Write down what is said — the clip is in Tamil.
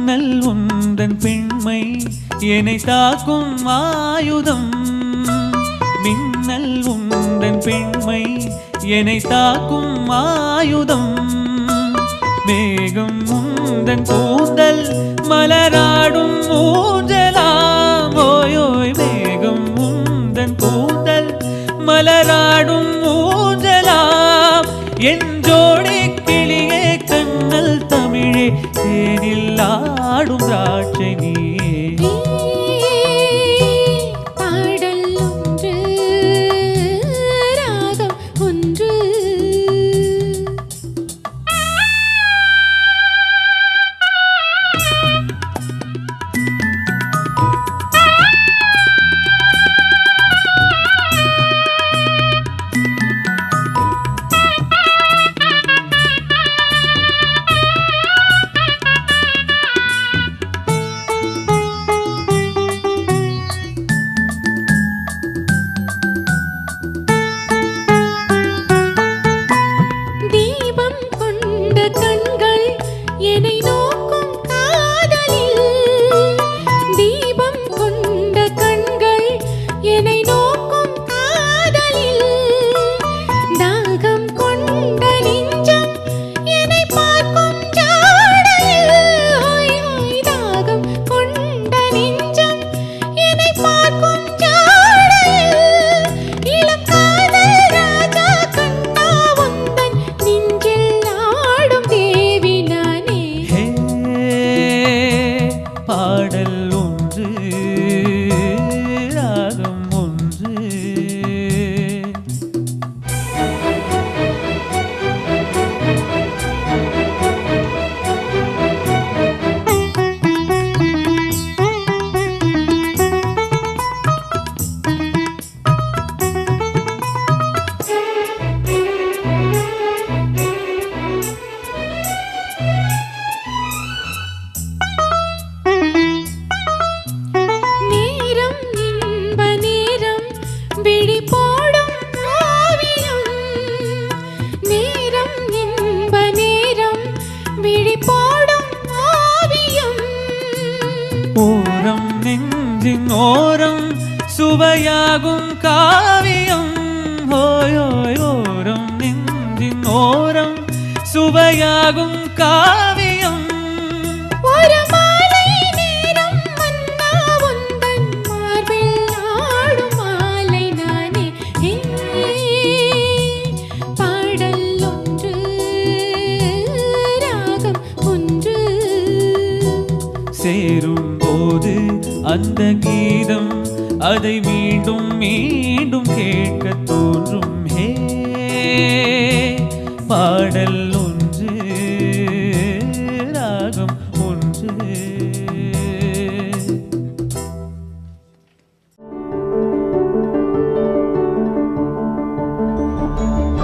மின்னல் உந்தன் பெண்மை என்னை தாக்கும் ஆயுதம் மின்னல் உந்தன் பெண்மை என்னை தாக்கும் ஆயுதம் மேகம் உந்தன் கூந்தல் மலராடும் ஊஞ்சலாம் ஓயோய் மேகம் உந்தன் கூந்தல் மலராடும் ஊஞ்சலாம் என் ஜோடி கிளியே கண்ணல் தமிழே தேனில் ஆடும் திராட்சை நீயே பாடல் ஒன்று ராகம் ஒன்று தீபம் கொண்ட கண்கள் என்னை நோக்கும் காதலில் தீபம் கொண்ட கண்கள் என்னை நோக்கும் காதலில் தாகம் கொண்ட நெஞ்சம் என்னை பார்க்கும் ஜாடையில் ஹோய் ஹோய் தாகம் கொண்ட நெஞ்சம் என்னை பார்க்கும் ஜாடையில் இளம் காதல் ராஜா கண்ணா உந்தன் நெஞ்சில் ஆடும் தேவி நானே ஹே, பாடல் ஒன்று ராகம் ஒன்று நேரம் இன்ப நேரம் விழி போடும் ஓவியம் நேரம் இன்ப நேரம் விழி போடும் ஓவியம் ஓரம் நெஞ்சின் ஓரம் சுவையாகும் காவியம் ஓயோய் ஓரம் நெஞ்சின் ஓரம் சுவையாகும் காவியம் ஒரு மாலை நேரம் மன்னா உந்தன் மார்பில் ஆடும் மாலை நானே ஹே, பாடல் ஒன்று ராகம் ஒன்று சேரும் போது அந்த கீதம் அதை மீண்டும் மீண்டும் கேட்க தோன்றும் ஹே பாடல்